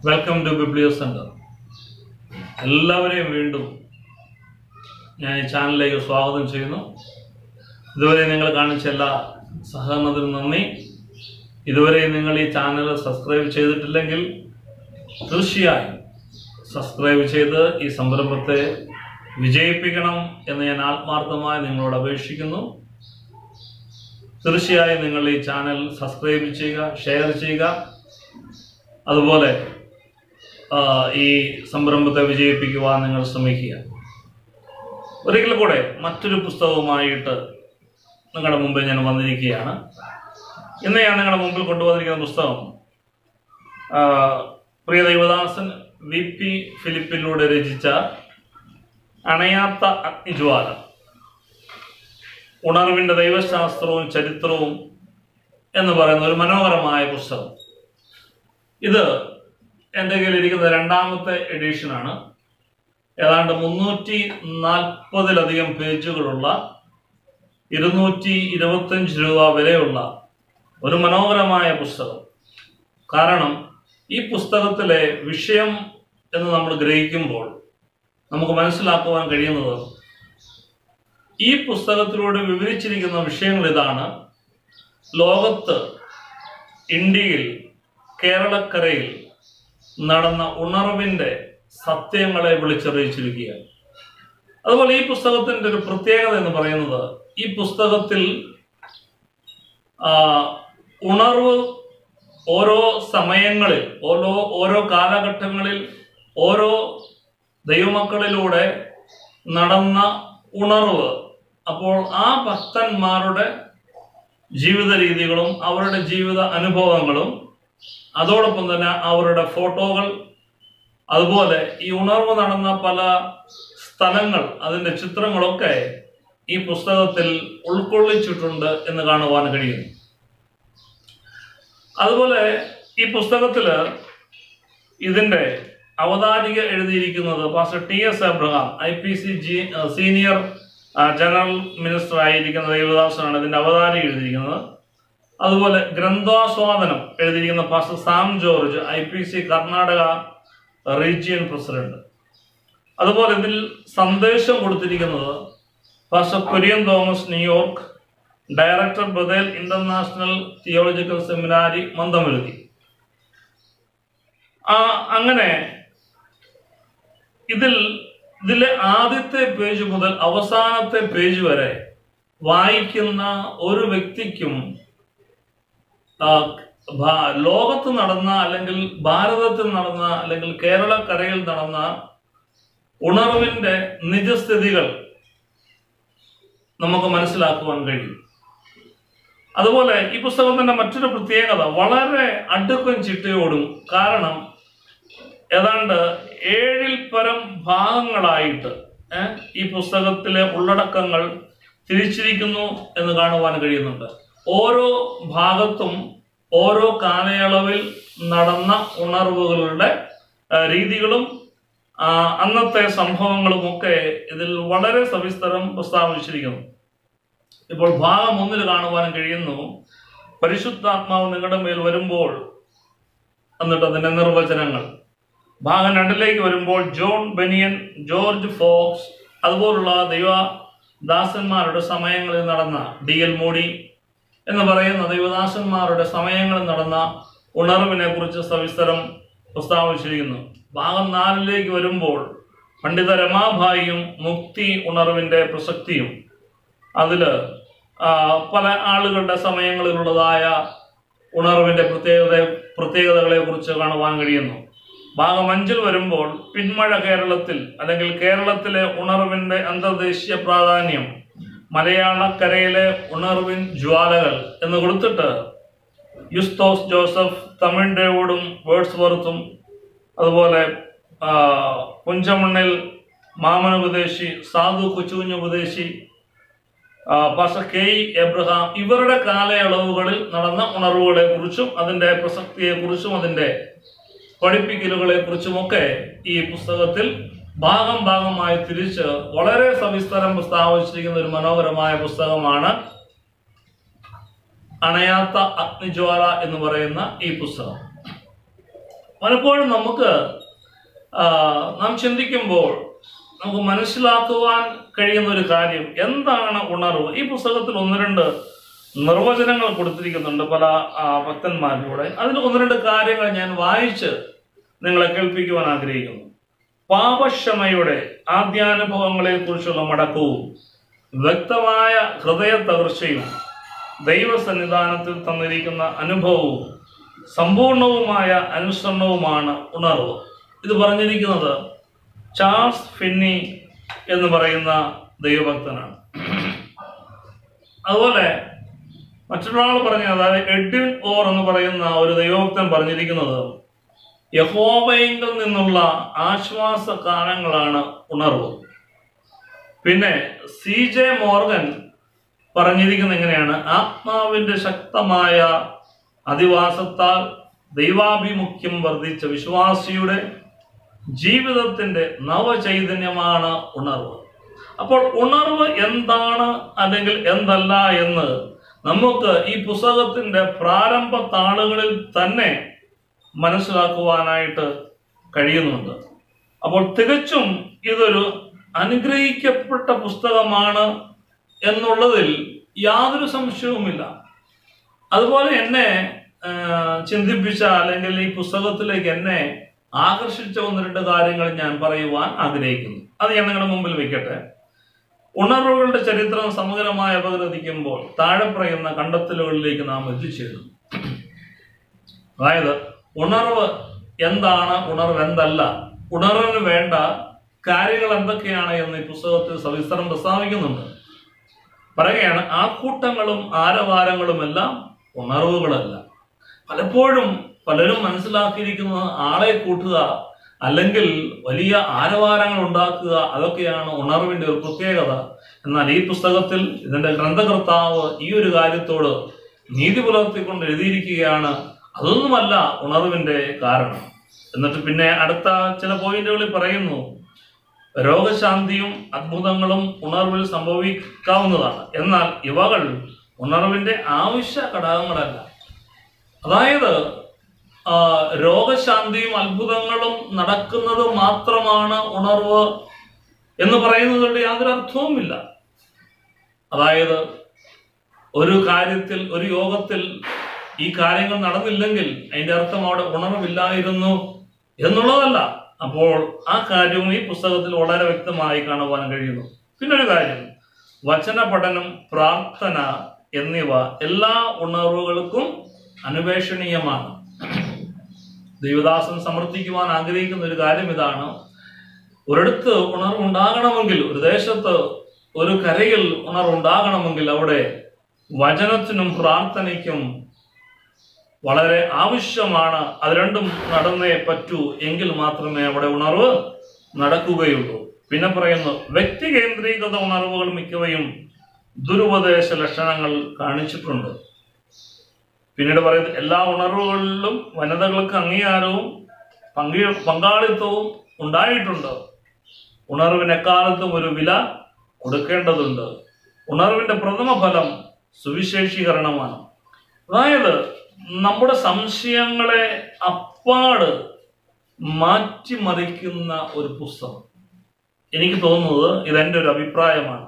welcome to Biblio centre എല്ലാവരെയും വീണ്ടും ഞാൻ ഈ ചാനലിലേക്ക് സ്വാഗതം ചെയ്യുന്നു ഇതുവരെ നിങ്ങൾ കാണിച്ച എല്ലാ സഹകരണത്തിനും നന്ദി ഇതുവരെ നിങ്ങൾ ഈ ചാനൽ സബ്സ്ക്രൈബ് ചെയ്തിട്ടില്ലെങ്കിൽ തീർച്ചയായും സബ്സ്ക്രൈബ് ചെയ്ത് ഈ സംരംഭത്തെ വിജയിപ്പിക്കണം എന്ന് ഞാൻ ആത്മാർത്ഥമായി നിങ്ങളോട് അപേക്ഷിക്കുന്നു തീർച്ചയായും നിങ്ങൾ ഈ ചാനൽ സബ്സ്ക്രൈബ് ചെയ്യുക ഷെയർ ചെയ്യുക അതുപോലെ ആ, ഈ സംരംഭത്തെ വിജയിപ്പിക്കുവാൻ നിങ്ങൾ ശ്രമിക്കുക ഒരിക്കൽ കൂടെ മറ്റൊരു പുസ്തകവുമായിട്ട് നിങ്ങളുടെ മുമ്പിൽ ഞാൻ വന്നിരിക്കുകയാണ് ഇന്ന് ഞാൻ നിങ്ങളുടെ മുമ്പിൽ കൊണ്ടുവന്നിരിക്കുന്ന പുസ്തകം ആ, പ്രിയ ദൈവദാസൻ വി പി ഫിലിപ്പിലൂടെ രചിച്ച അണയാത്ത അഗ്നിജ്വാല ഉണർവിൻ്റെ ദൈവശാസ്ത്രവും ചരിത്രവും എന്ന് പറയുന്ന ഒരു മനോഹരമായ പുസ്തകം ഇത് എൻ്റെ കയ്യിലിരിക്കുന്ന രണ്ടാമത്തെ എഡിഷനാണ് ഏതാണ്ട് മുന്നൂറ്റി നാൽപ്പതിലധികം പേജുകളുള്ള ഇരുന്നൂറ്റി ഇരുപത്തഞ്ച് രൂപ വിലയുള്ള ഒരു മനോഹരമായ പുസ്തകം കാരണം ഈ പുസ്തകത്തിലെ വിഷയം എന്ന് നമ്മൾ ഗ്രഹിക്കുമ്പോൾ നമുക്ക് മനസ്സിലാക്കുവാൻ കഴിയുന്നത് ഈ പുസ്തകത്തിലൂടെ വിവരിച്ചിരിക്കുന്ന വിഷയങ്ങൾ ഇതാണ് ലോകത്ത് ഇന്ത്യയിൽ കേരളക്കരയിൽ നടന്ന ഉണർവിൻ്റെ സത്യങ്ങളെ വിളിച്ചറിയിച്ചിരിക്കുകയാണ് അതുപോലെ ഈ പുസ്തകത്തിൻ്റെ ഒരു പ്രത്യേകത എന്ന് പറയുന്നത് ഈ പുസ്തകത്തിൽ ആ, ഉണർവ് ഓരോ സമയങ്ങളിൽ ഓരോ ഓരോ കാലഘട്ടങ്ങളിൽ ഓരോ ദൈവമക്കളിലൂടെ നടന്ന ഉണർവ് അപ്പോൾ ആ ഭക്തന്മാരുടെ ജീവിത രീതികളും അവരുടെ ജീവിത അനുഭവങ്ങളും അതോടൊപ്പം തന്നെ അവരുടെ ഫോട്ടോകൾ അതുപോലെ ഈ ഉണർവ് നടന്ന പല സ്ഥലങ്ങൾ അതിൻ്റെ ചിത്രങ്ങളൊക്കെ ഈ പുസ്തകത്തിൽ ഉൾക്കൊള്ളിച്ചിട്ടുണ്ട് എന്ന് കാണുവാൻ കഴിയുന്നു അതുപോലെ ഈ പുസ്തകത്തില് ഇതിന്റെ അവതാരിക എഴുതിയിരിക്കുന്നത് pastor T S Abraham I P C G senior ആ, ജനറൽ മിനിസ്റ്റർ ആയിരിക്കുന്ന ദേവദാസനാണ് ഇതിന്റെ അവതാരിക എഴുതിയിരിക്കുന്നത് അതുപോലെ ഗ്രന്ഥാസ്വാദനം എഴുതിയിരിക്കുന്ന pastor Sam George I P C Karnataka region president അതുപോലെ ഇതിൽ സന്ദേശം കൊടുത്തിരിക്കുന്നത് pastor Kurian Thomas New York director Bethel international theological seminary മന്ദമെഴുതി ആ അങ്ങനെ ഇതിൽ ഇതിലെ ആദ്യത്തെ പേജ് മുതൽ അവസാനത്തെ പേജ് വരെ വായിക്കുന്ന ഒരു വ്യക്തിക്കും ആ, ഭാ- ലോകത്ത് നടന്ന അല്ലെങ്കിൽ ഭാരതത്തിൽ നടന്ന അല്ലെങ്കിൽ കേരളക്കരയിൽ നടന്ന ഉണർവിന്റെ നിജസ്ഥിതികൾ നമുക്ക് മനസ്സിലാക്കുവാൻ കഴിയും അതുപോലെ ഈ പുസ്തകത്തിന്റെ മറ്റൊരു പ്രത്യേകത വളരെ അടുക്കും ചിട്ടയോടും കാരണം ഏതാണ്ട് ഏഴിൽ പരം ഭാഗങ്ങളായിട്ട് ഏ, ഈ പുസ്തകത്തിലെ ഉള്ളടക്കങ്ങൾ തിരിച്ചിരിക്കുന്നു എന്ന് കാണുവാൻ കഴിയുന്നുണ്ട് ഓരോ ഭാഗത്തും ഓരോ കാലയളവിൽ നടന്ന ഉണർവുകളുടെ ആ, രീതികളും ആ, അന്നത്തെ സംഭവങ്ങളുമൊക്കെ ഇതിൽ വളരെ സവിസ്തരം പ്രസ്താവിച്ചിരിക്കുന്നു ഇപ്പോൾ ഭാഗം ഒന്നിൽ കാണുവാൻ കഴിയുന്നു പരിശുദ്ധാത്മാവ് നിങ്ങളുടെ മേൽ വരുമ്പോൾ എന്നിട്ട് അതിന്റെ നിർവചനങ്ങൾ ഭാഗം രണ്ടിലേക്ക് വരുമ്പോൾ ജോൺ ബെനിയൻ ജോർജ് ഫോക്സ് അതുപോലുള്ള ദൈവദാസന്മാരുടെ സമയങ്ങളിൽ നടന്ന ഡി എൽ മോഡി എന്ന് പറയുന്ന ദൈവദാസന്മാരുടെ സമയങ്ങളിൽ നടന്ന ഉണർവിനെ കുറിച്ച് സവിസ്തരം പ്രസ്താവിച്ചിരിക്കുന്നു ഭാഗം നാലിലേക്ക് വരുമ്പോൾ പണ്ഡിത രമാഭായിയും മുക്തി ഉണർവിന്റെ പ്രസക്തിയും അതില് ആ, പല ആളുകളുടെ സമയങ്ങളിലുള്ളതായ ഉണർവിന്റെ പ്രത്യേകത പ്രത്യേകതകളെ കുറിച്ച് കാണുവാൻ കഴിയുന്നു ഭാഗം അഞ്ചിൽ വരുമ്പോൾ പിന്മഴ കേരളത്തിൽ അല്ലെങ്കിൽ കേരളത്തിലെ ഉണർവിന്റെ അന്തർദേശീയ പ്രാധാന്യം മലയാളക്കരയിലെ ഉണർവിൻ ജ്വാലകൾ എന്ന് കൊടുത്തിട്ട് യുസ്തോസ് ജോസഫ് തമിഴ് ഡേവോടും വേർഡ്സ്വർത്തും അതുപോലെ ആ, പുഞ്ചമണ്ണിൽ മാമനുപദേശി സാധു കൊച്ചുകുഞ്ഞുപദേശി ആ, പാസ്റ്റർ കെ ഇ എബ്രഹാം ഇവരുടെ കാലയളവുകളിൽ നടന്ന ഉണർവുകളെ കുറിച്ചും അതിന്റെ പ്രസക്തിയെ കുറിച്ചും അതിന്റെ പഠിപ്പിക്കലുകളെ കുറിച്ചുമൊക്കെ ഈ പുസ്തകത്തിൽ ഭാഗം ഭാഗമായി തിരിച്ച് വളരെ സവിസ്തരം പ്രസ്താവിച്ചിരിക്കുന്ന ഒരു മനോഹരമായ പുസ്തകമാണ് അണയാത്ത അഗ്നിജ്വാല എന്ന് പറയുന്ന ഈ പുസ്തകം പലപ്പോഴും നമുക്ക് ആ, നാം ചിന്തിക്കുമ്പോൾ നമുക്ക് മനസ്സിലാക്കുവാൻ കഴിയുന്ന ഒരു കാര്യം എന്താണ് ഉണർവ് ഈ പുസ്തകത്തിൽ ഒന്ന് രണ്ട് നിർവചനങ്ങൾ കൊടുത്തിരിക്കുന്നുണ്ട് പല ആ, ഭക്തന്മാരിലൂടെ അതിൽ ഒന്ന് രണ്ട് കാര്യങ്ങൾ ഞാൻ വായിച്ച് നിങ്ങളെ കേൾപ്പിക്കുവാൻ ആഗ്രഹിക്കുന്നു പാപക്ഷമയുടെ ആദ്യാനുഭവങ്ങളെ കുറിച്ചുള്ള മടക്കവും വ്യക്തമായ ഹൃദയ തകർച്ചയും ദൈവസന്നിധാനത്തിൽ തന്നിരിക്കുന്ന അനുഭവവും സമ്പൂർണവുമായ അനുസരണവുമാണ് ഉണർവ് ഇത് പറഞ്ഞിരിക്കുന്നത് ചാൾസ് ഫിന്നി എന്ന് പറയുന്ന ദൈവഭക്തനാണ് അതുപോലെ മറ്റൊരാൾ പറഞ്ഞ അതായത് എഡ്വിൻ ഓർ എന്ന് പറയുന്ന ഒരു ദൈവഭക്തൻ പറഞ്ഞിരിക്കുന്നത് യഹോവയെങ്കിൽ നിന്നുള്ള ആശ്വാസ കാലങ്ങളാണ് ഉണർവ് പിന്നെ സി ജെ മോർഗൻ പറഞ്ഞിരിക്കുന്നത് എങ്ങനെയാണ് ആത്മാവിന്റെ ശക്തമായ അധിവാസത്താൽ ദൈവാഭിമുഖ്യം വർദ്ധിച്ച വിശ്വാസിയുടെ ജീവിതത്തിന്റെ നവചൈതന്യമാണ് ഉണർവ് അപ്പോൾ ഉണർവ് എന്താണ് അല്ലെങ്കിൽ എന്തല്ല എന്ന് നമുക്ക് ഈ പുസ്തകത്തിന്റെ പ്രാരംഭ താളുകളിൽ തന്നെ മനസ്സിലാക്കുവാനായിട്ട് കഴിയുന്നുണ്ട് അപ്പോൾ തികച്ചും ഇതൊരു അനുഗ്രഹിക്കപ്പെട്ട പുസ്തകമാണ് എന്നുള്ളതിൽ യാതൊരു സംശയവുമില്ല അതുപോലെ എന്നെ ആ, ചിന്തിപ്പിച്ച അല്ലെങ്കിൽ ഈ പുസ്തകത്തിലേക്ക് എന്നെ ആകർഷിച്ച ഒന്ന് രണ്ട് കാര്യങ്ങൾ ഞാൻ പറയുവാൻ ആഗ്രഹിക്കുന്നു അത് ഞാൻ നിങ്ങളുടെ മുമ്പിൽ വെക്കട്ടെ ഉണർവുകളുടെ ചരിത്രം സമഗ്രമായി അപഗ്രഥിക്കുമ്പോൾ താഴെ പറയുന്ന കണ്ടെത്തലുകളിലേക്ക് നാം എത്തിച്ചേരുന്നു അതായത് ഉണർവ് എന്താണ് ഉണർവ് എന്തല്ല ഉണർവിന് വേണ്ട കാര്യങ്ങൾ എന്തൊക്കെയാണ് എന്ന് ഈ പുസ്തകത്തിൽ സവിസ്തരം പ്രസ്താവിക്കുന്നുണ്ട് പറയുകയാണ് ആക്കൂട്ടങ്ങളും ആരവാരങ്ങളും എല്ലാം ഉണർവുകളല്ല പലപ്പോഴും പലരും മനസ്സിലാക്കിയിരിക്കുന്നത് ആളെ കൂട്ടുക അല്ലെങ്കിൽ വലിയ ആരവാരങ്ങൾ ഉണ്ടാക്കുക അതൊക്കെയാണ് ഉണർവിന്റെ ഒരു പ്രത്യേകത എന്നാൽ ഈ പുസ്തകത്തിൽ ഇതിന്റെ ഗ്രന്ഥകർത്താവ് ഈ ഒരു കാര്യത്തോട് നീതി പുലർത്തിക്കൊണ്ട് എഴുതിയിരിക്കുകയാണ് അതൊന്നുമല്ല ഉണർവിന്റെ കാരണം എന്നിട്ട് പിന്നെ അടുത്ത ചില പോയിന്റുകളിൽ പറയുന്നു രോഗശാന്തിയും അത്ഭുതങ്ങളും ഉണർവിൽ സംഭവിക്കാവുന്നതാണ് എന്നാൽ ഇവകൾ ഉണർവിന്റെ ആവശ്യ ഘടകങ്ങളല്ല അതായത് ആ, രോഗശാന്തിയും അത്ഭുതങ്ങളും നടക്കുന്നത് മാത്രമാണ് ഉണർവ് എന്ന് പറയുന്നതുകൊണ്ട് യാതൊരു അർത്ഥവുമില്ല അതായത് ഒരു കാര്യത്തിൽ ഒരു യോഗത്തിൽ ഈ കാര്യങ്ങൾ നടന്നില്ലെങ്കിൽ അതിന്റെ അർത്ഥം അവിടെ ഉണർവില്ലായിരുന്നു എന്നുള്ളതല്ല അപ്പോൾ ആ കാര്യവും ഈ പുസ്തകത്തിൽ വളരെ വ്യക്തമായി കാണുവാൻ കഴിയുന്നു പിന്നെ ഒരു കാര്യം വചന പഠനം പ്രാർത്ഥന എന്നിവ എല്ലാ ഉണർവുകൾക്കും അനുപേക്ഷണീയമാണ് ദൈവദാസൻ സമർത്ഥിക്കുവാൻ ആഗ്രഹിക്കുന്ന ഒരു കാര്യം ഇതാണ് ഒരിടത്ത് ഉണർവുണ്ടാകണമെങ്കിൽ ഒരു ദേശത്ത് ഒരു കരയിൽ ഉണർവുണ്ടാകണമെങ്കിൽ അവിടെ വചനത്തിനും പ്രാർത്ഥനയ്ക്കും വളരെ ആവശ്യമാണ് അത് രണ്ടും നടന്നേ പറ്റൂ എങ്കിൽ മാത്രമേ അവിടെ ഉണർവ് നടക്കുകയുള്ളൂ പിന്നെ പറയുന്നു വ്യക്തി കേന്ദ്രീകൃത ഉണർവുകൾ മിക്കവയും ദുരുപദേശ ലക്ഷണങ്ങൾ കാണിച്ചിട്ടുണ്ട് പിന്നീട് പറയുന്നത് എല്ലാ ഉണർവുകളിലും വനിതകൾക്ക് അംഗീകാരവും പങ്കി പങ്കാളിത്തവും ഉണ്ടായിട്ടുണ്ട് ഉണർവിന് എക്കാലത്തും ഒരു വില കൊടുക്കേണ്ടതുണ്ട് ഉണർവിന്റെ പ്രഥമ ഫലം സുവിശേഷീകരണമാണ് അതായത് നമ്മുടെ സംശയങ്ങളെ അപ്പാട് മാറ്റിമറിക്കുന്ന ഒരു പുസ്തകം എനിക്ക് തോന്നുന്നത് ഇതെന്റെ ഒരു അഭിപ്രായമാണ്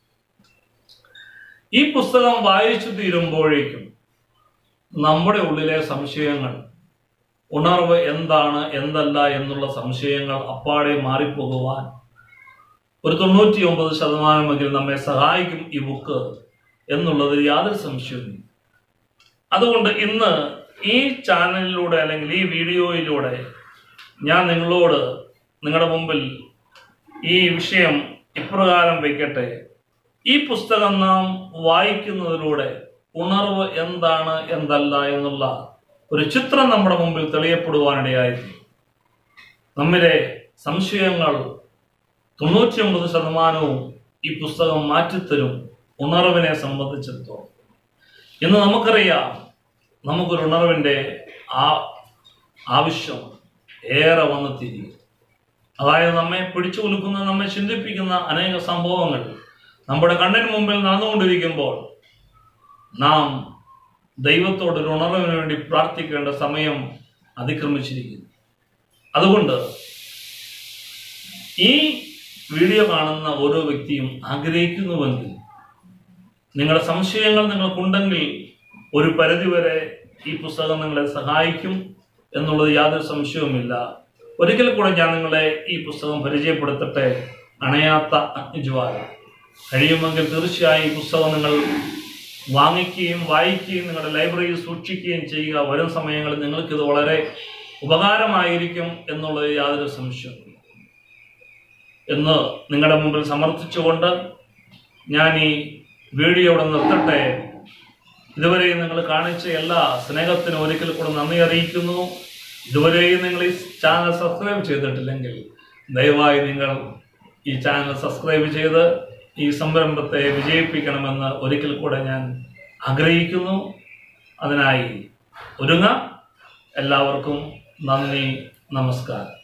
ഈ പുസ്തകം വായിച്ചു തീരുമ്പോഴേക്കും നമ്മുടെ ഉള്ളിലെ സംശയങ്ങൾ ഉണർവ് എന്താണ് എന്തല്ല എന്നുള്ള സംശയങ്ങൾ അപ്പാടെ മാറിപ്പോകുവാൻ ഒരു തൊണ്ണൂറ്റി ഒമ്പത് ശതമാനമെങ്കിലും നമ്മെ സഹായിക്കും ഈ ബുക്ക് എന്നുള്ളതിൽ യാതൊരു സംശയവുമില്ല അതുകൊണ്ട് ഇന്ന് ഈ ചാനലിലൂടെ അല്ലെങ്കിൽ ഈ വീഡിയോയിലൂടെ ഞാൻ നിങ്ങളോട് നിങ്ങളുടെ മുമ്പിൽ ഈ വിഷയം ഇപ്രകാരം വയ്ക്കട്ടെ ഈ പുസ്തകം നാം വായിക്കുന്നതിലൂടെ ഉണർവ് എന്താണ് എന്തല്ല എന്നുള്ള ഒരു ചിത്രം നമ്മുടെ മുമ്പിൽ തെളിയപ്പെടുവാനിടയായിരുന്നു നമ്മിലെ സംശയങ്ങൾ തൊണ്ണൂറ്റിയൊമ്പത് ശതമാനവും ഈ പുസ്തകം മാറ്റിത്തരും ഉണർവിനെ സംബന്ധിച്ചിടത്തോളം ഇന്ന് നമുക്കറിയാം നമുക്കൊരു ഉണർവിൻ്റെ ആ ആവശ്യം ഏറെ വന്നെത്തിയിരിക്കും അതായത് നമ്മെ പിടിച്ചു കുലുക്കുന്ന നമ്മെ ചിന്തിപ്പിക്കുന്ന അനേക സംഭവങ്ങൾ നമ്മുടെ കണ്ണിന് മുമ്പിൽ നടന്നുകൊണ്ടിരിക്കുമ്പോൾ നാം ദൈവത്തോട് ഒരു ഉണർവിന് വേണ്ടി പ്രാർത്ഥിക്കേണ്ട സമയം അതിക്രമിച്ചിരിക്കുന്നു അതുകൊണ്ട് ഈ വീഡിയോ കാണുന്ന ഓരോ വ്യക്തിയും ആഗ്രഹിക്കുന്നുവെങ്കിൽ നിങ്ങളുടെ സംശയങ്ങൾ നിങ്ങൾക്കുണ്ടെങ്കിൽ ഒരു പരിധിവരെ ഈ പുസ്തകം നിങ്ങളെ സഹായിക്കും എന്നുള്ളത് യാതൊരു സംശയവുമില്ല ഒരിക്കൽ കൂടെ ഞാൻ നിങ്ങളെ ഈ പുസ്തകം പരിചയപ്പെടുത്തട്ടെ അണയാത്ത അഗ്നിജ്വാല കഴിയുമെങ്കിൽ തീർച്ചയായും ഈ പുസ്തകം നിങ്ങൾ വാങ്ങിക്കുകയും വായിക്കുകയും നിങ്ങളുടെ ലൈബ്രറിയിൽ സൂക്ഷിക്കുകയും ചെയ്യുക വരും സമയങ്ങളിൽ നിങ്ങൾക്കിത് വളരെ ഉപകാരമായിരിക്കും എന്നുള്ളത് യാതൊരു സംശയവുമില്ല എന്ന് നിങ്ങളുടെ മുമ്പിൽ സമർത്ഥിച്ചുകൊണ്ട് ഞാൻ ഈ വീഡിയോ ഇവിടെ നിർത്തട്ടെ ഇതുവരെയും നിങ്ങൾ കാണിച്ച എല്ലാ സ്നേഹത്തിനും ഒരിക്കൽ കൂടെ നന്ദി അറിയിക്കുന്നു ഇതുവരെയും നിങ്ങൾ ഈ ചാനൽ സബ്സ്ക്രൈബ് ചെയ്തിട്ടില്ലെങ്കിൽ ദയവായി നിങ്ങൾ ഈ ചാനൽ സബ്സ്ക്രൈബ് ചെയ്ത് ഈ സംരംഭത്തെ വിജയിപ്പിക്കണമെന്ന് ഒരിക്കൽ കൂടെ ഞാൻ ആഗ്രഹിക്കുന്നു അതിനായി ഒരുങ്ങ എല്ലാവർക്കും നന്ദി നമസ്കാരം